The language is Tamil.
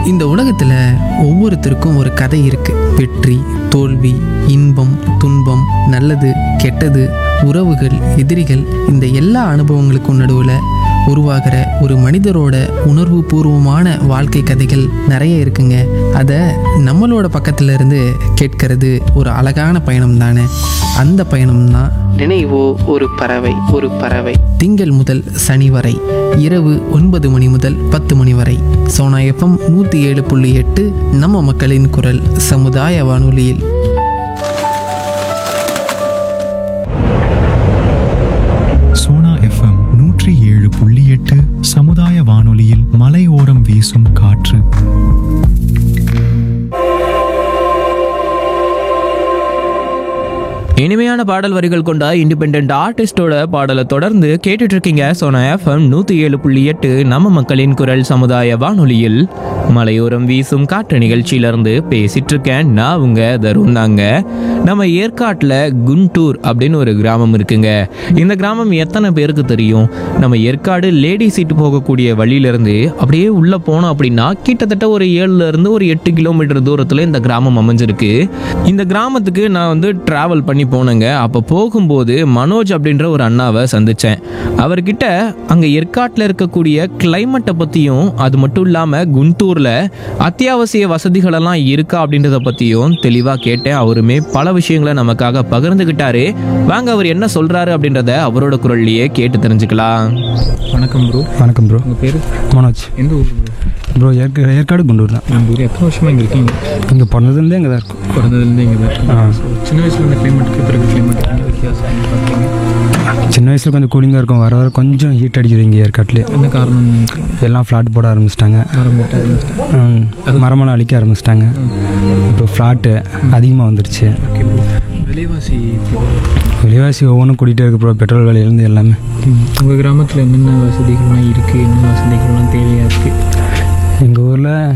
இந்த உலகத்தில் ஒவ்வொருத்தருக்கும் ஒரு கதை இருக்கு வெற்றி தோல்வி இன்பம் துன்பம் நல்லது கெட்டது உறவுகள் எதிரிகள் இந்த எல்லா அனுபவங்களுக்கும் நடுவில் உருவாகிற ஒரு மனிதரோட உணர்வு பூர்வமான வாழ்க்கை கதைகள் நிறைய இருக்குங்க அதை நம்மளோட பக்கத்துல இருந்து கேட்கறது ஒரு அழகான பயணம் தானே அந்த பயணம் தான் நினைவோ ஒரு பறவை ஒரு பறவை திங்கள் முதல் சனி வரை இரவு ஒன்பது மணி முதல் பத்து மணி வரை சோனா எஃப்எம் நூற்றி ஏழு புள்ளி எட்டு நம்ம மக்களின் குரல் சமுதாய வானொலியில் சோனா எஃப்எம் நூற்றி ஏழு புள்ளி எட்டு சமுதாய வானொலியில் மலையோரம் வீசும் காற்று இனிமையான பாடல் வரிகள் கொண்ட இண்டிபெண்ட் ஆர்டிஸ்டோட பாடலை தொடர்ந்து கேட்டுட்டு இருக்கீங்க சோனா எஃப்எம் நூத்தி ஏழு புள்ளி எட்டு நம்ம மக்களின் குரல் சமுதாய வானொலியில் மலையோரம் வீசும் காற்று நிகழ்ச்சியிலிருந்து பேசிட்டு இருக்கேன் நான் உங்க தருண் தாங்க நம்ம ஏற்காட்டில் குண்டூர் அப்படின்னு ஒரு கிராமம் இருக்குங்க இந்த கிராமம் எத்தனை பேருக்கு தெரியும் நம்ம ஏற்காடு லேடி சீட்டு போகக்கூடிய வழியிலிருந்து அப்படியே உள்ள போனோம் அப்படின்னா கிட்டத்தட்ட ஒரு ஏழுல இருந்து ஒரு எட்டு கிலோமீட்டர் தூரத்துல இந்த கிராமம் அமைஞ்சிருக்கு இந்த கிராமத்துக்கு நான் வந்து டிராவல் பண்ணி போனேங்க அப்போ போகும்போது மனோஜ் அப்படின்ற ஒரு அண்ணாவை சந்திச்சேன் அவர்கிட்ட அங்க ஏற்காட்டில் இருக்கக்கூடிய கிளைமேட்டை பத்தியும் அது மட்டும் இல்லாம குண்டூர்ல அத்தியாவசிய வசதிகள் எல்லாம் இருக்கா அப்படின்றத பத்தியும் தெளிவா கேட்டேன் அவருமே பல விஷயங்களை நமக்காக பகிர்ந்துகிட்டாரு வாங்க அவர் என்ன சொல்றாரு அப்படின்றத அவரோட குரல்லையே கேட்டு தெரிஞ்சுக்கலாம் வணக்கம் ப்ரோ வணக்கம் ப்ரோ உங்கள் பேர் மனோஜ் எந்த ஊர் ப்ரோ ஏற்க ஏற்காடு குண்டூர் தான் நம்ம ஊர் எத்தனை வருஷமாக இங்கே இருக்கீங்க இங்கே பிறந்ததுலேருந்தே இங்கே தான் இருக்கும் பிறந்ததுலேருந்து இங்கே தான் இருக்கீங்க ஆ. So, சின்ன வயசுல இருந்த கிளைமேட்டுக்கு பிறகு கிளைமேட் என்ன வித்தியாசம் பார்த்தீங்க சின்ன வயசில் கொஞ்சம் கூலிங்காக இருக்கும் வர வர கொஞ்சம் ஹீட் அடிக்குது இங்கே ஏற்காட்டிலே என்ன காரணம் எல்லாம் ஃப்ளாட் போட ஆரம்பிச்சிட்டாங்க மரமெல்லாம் அழிக்க ஆரம்பிச்சிட்டாங்க இப்போ ஃப்ளாட்டு அதிகமாக வந்துருச்சு ஓகே ப்ரோ விலைவாசி விலைவாசி ஒவ்வொன்றும் கூட்டிகிட்டே இருக்கு ப்ரோ பெட்ரோல் விலையிலேருந்து எல்லாமே உங்கள் கிராமத்தில் என்னென்ன வசதிகள்லாம் இருக்குது என்னென்ன வசதிகள்லாம் தேவையாக இருக்குது எங்கள் ஊரில்